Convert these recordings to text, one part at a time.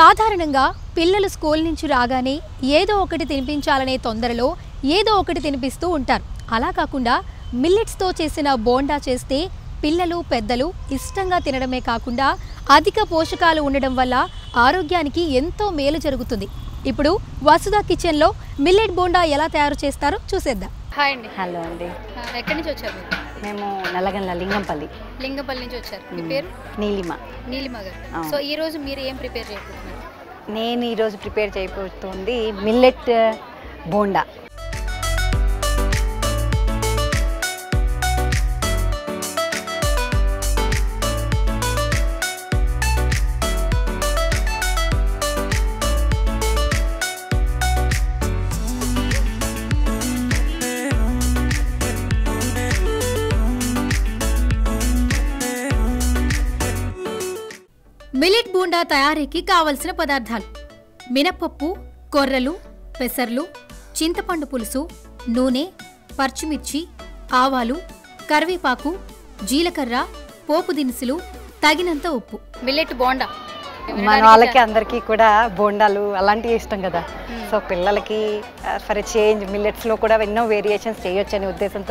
సాధారణంగా పిల్లలు స్కూల్ నుంచి రాగానే ఏదో ఒకటి తినిపించాలనే తొందరలో ఏదో ఒకటి తినిపిస్తూ ఉంటారు అలా కాకుండా మిల్లెట్స్తో చేసిన బోండా చేస్తే పిల్లలు పెద్దలు ఇష్టంగా తినడమే కాకుండా అధిక పోషకాలు ఉండడం వల్ల ఆరోగ్యానికి ఎంతో మేలు జరుగుతుంది ఇప్పుడు వసుధా కిచెన్లో మిల్లెట్ బోండా ఎలా తయారు చేస్తారో చూసేద్దాం హాయ్ అండి హలో అండి ఆ, ఎక్కడి నుంచి వచ్చారు మీరు మేము నల్లగండ్ల లింగంపల్లి లింగపల్లి నుంచి వచ్చారు మీ పేరు నీలిమ నీలిమ గారు అవును. సో ఈ రోజు మీరు ఏం ప్రిపేర్ చేయబోతున్నారు నేను ఈరోజు ప్రిపేర్ చేయబోతుంది మిల్లెట్ బోండా మిల్లెట్ బోండా తయారీకి కావలసిన పదార్థాలు మినపప్పు కొర్రలు పెసర్లు చింతపండు పులుసు నూనె పచ్చిమిర్చి ఆవాలు కరివేపాకు జీలకర్ర పోపు దినుసులు తగినంత ఉప్పు మిల్లెట్ బోండా మన వాళ్ళకి అందరికీ కూడా బోండాలు అలాంటివి ఇష్టం కదా సో పిల్లలకి ఫర్ చేంజ్ మిల్లెట్స్లో కూడా ఎన్నో వేరియేషన్స్ చేయొచ్చు అనే ఉద్దేశంతో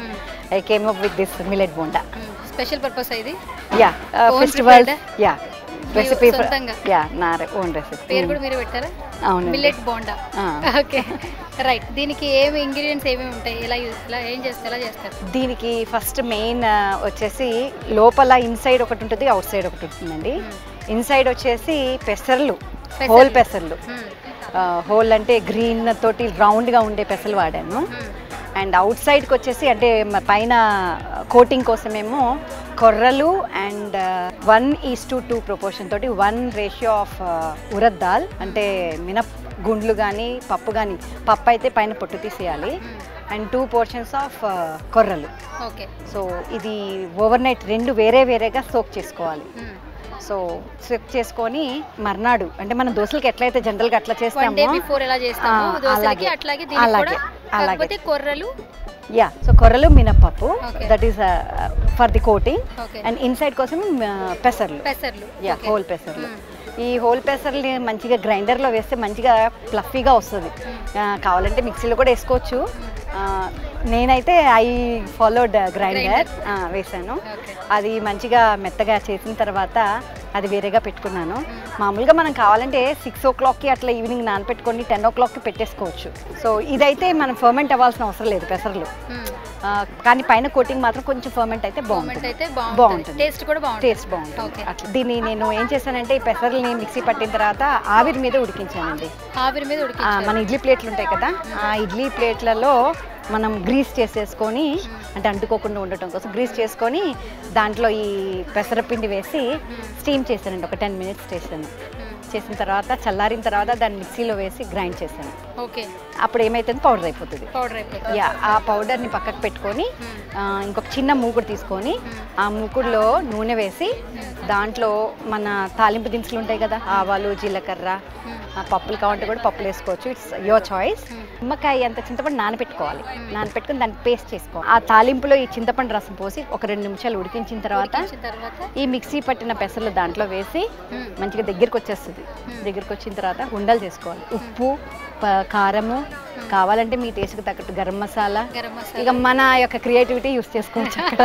I came up with this millet bonda special purpose ఇది yeah Own festival prepared? Yeah మీ రెసిపీ సొంతంగా? యా నా ఓన్ రెసిపీ పేరు కూడా మీరు పెట్టారా అవునండి. మిల్లెట్ బోండా ఆ. ఓకే రైట్ దీనికి ఏమి ఇంగ్రీడియంట్స్ ఏమేమి ఉంటాయి ఎలా యూస్ ఎలా ఏం చేస్తారు ఎలా చేస్తారు దీనికి ఫస్ట్ మెయిన్ వచ్చేసి లోపల ఇన్సైడ్ ఒకటి ఉంటుంది అవుట్ సైడ్ ఒకటి ఉంటుందండి ఇన్సైడ్ వచ్చేసి పెసర్లు పెసర్లు. హోల్ పెసర్లు మ్మ్. హోల్ అంటే గ్రీన్ తోటి రౌండ్గా ఉండే పెసలు వాడాను మ్మ్. అండ్ అవుట్ సైడ్కి వచ్చేసి అంటే మ- పైన కోటింగ్ కోసమేమో కొర్రలు and one is to two proportion తోటి one ratio of urad dal అంటే మినప్ గుండ్లు కానీ పప్పు కానీ పప్పు అయితే పైన పొట్టు తీసేయాలి అండ్ టూ పోర్షన్స్ ఆఫ్ కొర్రలు ఓకే సో ఇది ఓవర్ నైట్ రెండు వేరే వేరేగా సోక్ చేసుకోవాలి మ్మ్. సో సోక్ చేసుకొని మర్నాడు అంటే మనం దోశలకి ఎట్లయితే జనరల్గా అట్లా వన్ డే చేస్తామో బిఫోర్ ఎలా చేస్తామో ఆ, దోశలకి అలాగే. అట్లాగే దీనికి అలాగే. కూడా అలాగే. కాకపోతే కొర్రలు యా సో కొర్రలు మినప్పప్పు Okay. That is for the coating okay and inside కోసం uh, పెసర్లు పెసర్లు యా Okay. హోల్ పెసర్లు మ్మ్. ఈ హోల్ పెసర్ని మంచిగా గ్రైండర్లో వేస్తే మంచిగా ఫ్లఫీగా వస్తుంది ఆ, కావాలంటే మిక్సీలో కూడా వేసుకోవచ్చు ఆ, నేనైతే ఐ ఫాలోడ్ గ్రైండర్ వేసాను ఓకే అది మంచిగా మెత్తగా చేసిన తర్వాత అది వేరేగా పెట్టుకున్నాను మామూలుగా మనం కావాలంటే సిక్స్ ఓ క్లాక్కి అట్లా ఈవినింగ్ నానపెట్టుకొని టెన్ ఓ క్లాక్కి పెట్టేసుకోవచ్చు సో ఇదైతే మనం ఫర్మెంట్ అవ్వాల్సిన అవసరం లేదు పెసర్లు మ్మ్. ఆ, కానీ పైన కోటింగ్ మాత్రం కొంచెం ఫర్మెంట్ అయితే మూమెంట్ బాగుంటుంది అయితే బాగుంటుంది బాగుంటుంది. టేస్ట్ కూడా బాగుంటుంది టేస్ట్ బాగుంటుంది ఓకే అట్లా దీన్ని నేను ఏం చేశానంటే ఈ పెసర్లని మిక్సీ పట్టిన తర్వాత ఆవిరి మీద ఉడికించానండి ఆవిరి మీద ఆ, ఉడికించారు మన ఇడ్లీ ప్లేట్లు ఉంటాయి కదా ఆ ఇడ్లీ ప్లేట్లలో మనం గ్రీస్ చేసేసుకొని అంటే అంటుకోకుండా ఉండటం కోసం గ్రీస్ చేసుకొని దాంట్లో ఈ పెసరపిండి వేసి స్టీమ్ చేశానండి ఒక టెన్ మినిట్స్ చేశాను చేసిన తర్వాత చల్లారిన తర్వాత దాన్ని మిక్సీలో వేసి గ్రైండ్ చేశాను ఓకే అప్పుడు ఏమైతుంది పౌడర్ అయిపోతుంది పౌడర్ అయిపోతుంది యా ఆ పౌడర్ని పక్కకు పెట్టుకొని ఆ, ఇంకొక చిన్న మూకుడు తీసుకొని ఆ మూకుడులో నూనె వేసి దాంట్లో మన తాలింపు దినుసులు ఉంటాయి కదా ఆవాలు జీలకర్ర ఆ, పప్పులు కావాలంటే కూడా పప్పులు వేసుకోవచ్చు ఇట్స్ యువర్ చాయిస్ నిమ్మకాయ అంత చింతపండు నానబెట్టుకోవాలి నానబెట్టుకుని దాన్ని పేస్ట్ చేసుకోవాలి ఆ తాలింపులో ఈ చింతపండు రసం పోసి ఒక రెండు నిమిషాలు ఉడికించిన తర్వాత ఉడికించిన తర్వాత ఈ మిక్సీ పట్టిన పెసర్లు దాంట్లో వేసి మ్మ్. మంచిగా దగ్గరికి వచ్చేస్తుంది దగ్గరికి వచ్చిన తర్వాత ఉండలు చేసుకోవాలి ఉప్పు ప- కారము కావాలంటే మీ టేస్ట్కి తగ్గట్టు గరం మసాలా గరం మసాలా ఇక మన యొక్క క్రియేటివిటీ యూస్ చేసుకోవచ్చు అక్కడ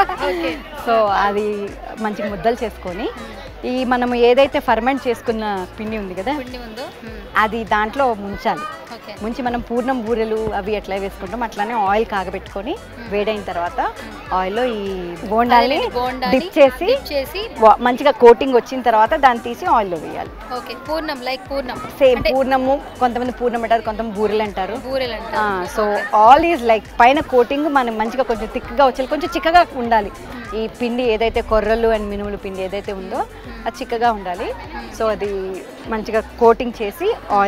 సో అది మంచిగా ముద్దలు చేసుకొని ఈ మనము ఏదైతే ఫర్మెంట్ చేసుకున్న పిండి ఉంది కదా పిండి ఉందో మ్మ్. అది దాంట్లో ముంచాలి ఓకే ముంచి మనం పూర్ణం బూరెలు అవి ఎట్లా వేసుకుంటాం అట్లానే ఆయిల్ కాగబెట్టుకొని వేడైన తర్వాత ఆయిల్లో ఈ బోండాల్ని అదేలేండి, బోండాని డిప్ చేసి dip చేసి వా- మంచిగా కోటింగ్ వచ్చిన తర్వాత దాన్ని తీసి ఆయిల్లో వేయాలి ఓకే పూర్ణం లైక్ పూర్ణం సేమ్ అంటే పూర్ణము కొంతమంది పూర్ణం అంటారు కొంతమంది బూరెలు అంటారు బూరెలు అంటారు సో ఆల్ ఈజ్ లైక్ పైన కోటింగ్ మనం మంచిగా కొంచెం థిక్గా వచ్చేది కొంచెం చిక్కగా ఉండాలి ఈ పిండి ఏదైతే కొర్రలు అండ్ మినుములు పిండి ఏదైతే ఉందో అది చిక్కగా ఉండాలి సో అది మంచిగా కోటింగ్ చేసి ఆయిల్లో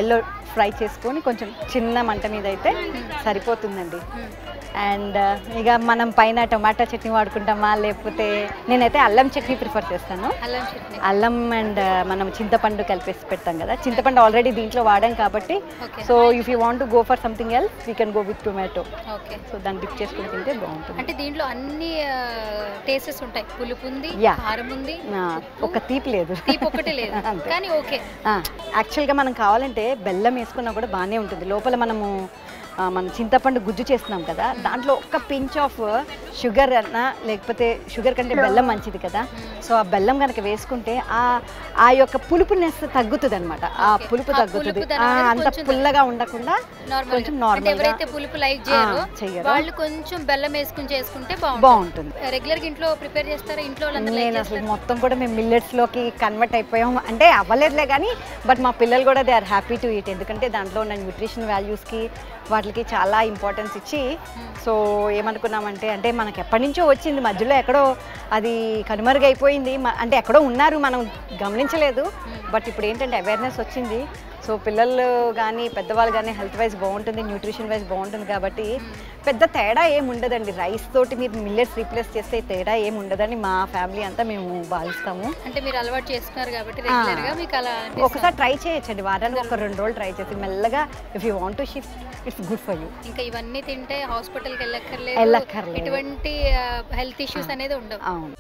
ఫ్రై చేసుకొని కొంచెం చిన్న మంట మీద అయితే సరిపోతుందండి అండ్ ఇక మనం పైన టొమాటో చట్నీ వాడుకుంటామా లేకపోతే నేనైతే అల్లం చట్నీ ప్రిఫర్ చేస్తాను అల్లం చట్నీ అల్లం అండ్ మనం చింతపండు కలిపేసి పెడతాం కదా చింతపండు ఆల్రెడీ దీంట్లో వాడాం కాబట్టి okay so if you want go for something else we can go with tomato okay so దాన్ని డిప్ చేసుకుని తింటే బాగుంటుంది అంటే దీంట్లో అన్ని టేస్టెస్ ఉంటాయి పులుపు ఉంది Yeah. కారం ఉంది ఆ, ఒక తీపి లేదు తీపి ఒకటే లేదు అంతే. కానీ ఓకే యాక్చువల్గా మనం కావాలంటే బెల్లం వేసుకున్నా కూడా బాగానే ఉంటుంది లోపల మనము ఆ, మన చింతపండు గుజ్జు చేస్తున్నాం కదా దాంట్లో ఒక్క పించ్ ఆఫ్ షుగర్ అన్నా లేకపోతే షుగర్ కంటే బెల్లం మంచిది కదా సో ఆ బెల్లం కనుక వేసుకుంటే ఆ ఆ యొక్క పులుపునెస్ తగ్గుతుంది అనమాట ఆ Okay. పులుపు ఆ తగ్గుతుంది పులుపుదనం ఆ, అనేది అంత కొంచెం పుల్లగా ఉండకుండా నార్మల్ కొంచెం నార్మల్ ఎవరైతే పులుపు లైక్ చేయరో ఆ, చెయ్యరో. వాళ్ళు కొంచెం బెల్లం వేసుకుని చేసుకుంటే బాగుంటుంది బాగుంటుంది రెగ్యులర్ గా ఇంట్లో ప్రిపేర్ చేస్తారా ఇంట్లో వాళ్ళందరూ like నేను అసలు చేస్తారా? మొత్తం కూడా మేము మిల్లెట్స్ లోకి కన్వర్ట్ అయిపోయాం అంటే అవ్వలేదులే కానీ బట్ మా పిల్లలు కూడా they are happy to eat ఎందుకంటే దాంట్లో ఉన్న న్యూట్రిషన్ వాల్యూస్కి వాటికి చాలా ఇంపార్టెన్స్ ఇచ్చి సో ఏమనుకున్నామంటే అంటే మనకి ఎప్పటి నుంచో వచ్చింది మధ్యలో ఎక్కడో అది కనుమరుగైపోయింది మ- అంటే ఎక్కడో ఉన్నారు మనం గమనించలేదు బట్ ఇప్పుడు ఏంటంటే అవేర్నెస్ వచ్చింది సో పిల్లలు కానీ పెద్దవాళ్ళు కానీ హెల్త్ వైజ్ బాగుంటుంది న్యూట్రిషన్ వైజ్ బాగుంటుంది కాబట్టి పెద్ద తేడా ఏం ఉండదండి రైస్ తోటి మీరు మిల్లెట్స్ రీప్లేస్ చేస్తే తేడా ఏం ఉండదని మా ఫ్యామిలీ అంతా మేము భావిస్తాము అంటే మీరు అలవాటు చేస్తున్నారు కాబట్టి రెగ్యులర్ గా మీకు అలా అనిపిస్తుంది. ఒకసారి ట్రై చేయొచ్చండి వారానికి ఒక రెండు రోజులు ట్రై చేసి మెల్లగా if you want to shift it's good for you ఇంకా ఇవన్నీ తింటే హాస్పిటల్కి వెళ్ళక్కర్లేదు వెళ్ళక్కర్లేదు. ఎటువంటి హెల్త్ ఇష్యూస్ అనేది ఉండవు అవును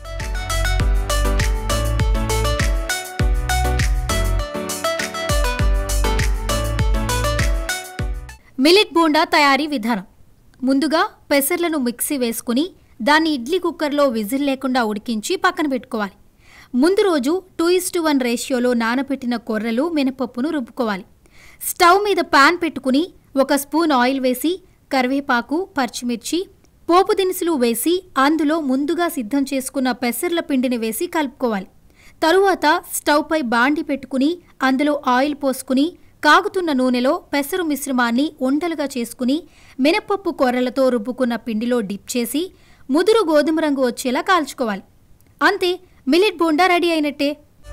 మిల్లెట్ బోండా తయారీ విధానం ముందుగా పెసర్లను మిక్సీ వేసుకుని దాన్ని ఇడ్లీ కుక్కర్లో విజిల్ లేకుండా ఉడికించి పక్కన పెట్టుకోవాలి ముందు రోజు టూ ఇస్ టు వన్ రేషియోలో నానబెట్టిన కొర్రలు మినపప్పును రుబ్బుకోవాలి స్టవ్ మీద పాన్ పెట్టుకుని ఒక స్పూన్ ఆయిల్ వేసి కరివేపాకు పచ్చిమిర్చి పోపు దినుసులు వేసి అందులో ముందుగా సిద్ధం చేసుకున్న పెసర్ల పిండిని వేసి కలుపుకోవాలి తరువాత స్టవ్పై బాండి పెట్టుకుని అందులో ఆయిల్ పోసుకుని కాగుతున్న నూనెలో పెసరు మిశ్రమాన్ని ఉండలుగా చేసుకుని మినపప్పు కొర్రలతో రుబ్బుకున్న పిండిలో డిప్ చేసి ముదురు గోధుమ రంగు వచ్చేలా కాల్చుకోవాలి అంతే మిల్లెట్ బోండా రెడీ అయినట్టే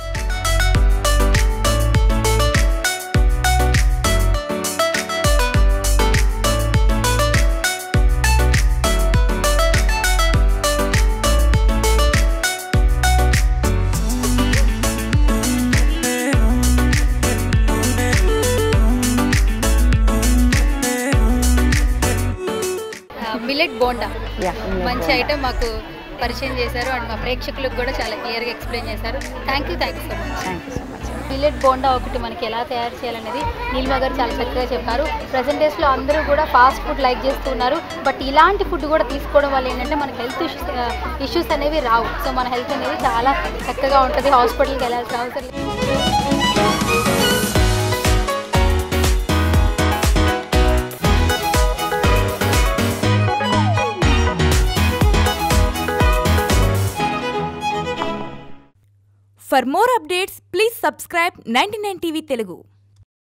మిల్లెట్ బోండా Yeah, millet మంచి బోండా. ఐటమ్ మాకు పరిచయం చేశారు అండ్ మా ప్రేక్షకులకు కూడా చాలా క్లియర్గా ఎక్స్ప్లెయిన్ చేశారు thank you thank you so much thank you so much millet bonda ఒకటి మనకి ఎలా తయారు చేయాలనేది నీలిమ గారు చాలా చక్కగా చెప్పారు ప్రజెంట్ డేస్లో అందరూ కూడా ఫాస్ట్ ఫుడ్ లైక్ చేస్తున్నారు బట్ ఇలాంటి ఫుడ్ కూడా తీసుకోవడం వల్ల ఏంటంటే మనకి హెల్త్ ఇష్యూస్ ఇష్యూస్ అనేవి రావు సో మన హెల్త్ అనేది చాలా చక్కగా ఉంటుంది హాస్పిటల్కి వెళ్ళాల్సిన అవసరం లేదు For more updates, please subscribe 99 TV Telugu.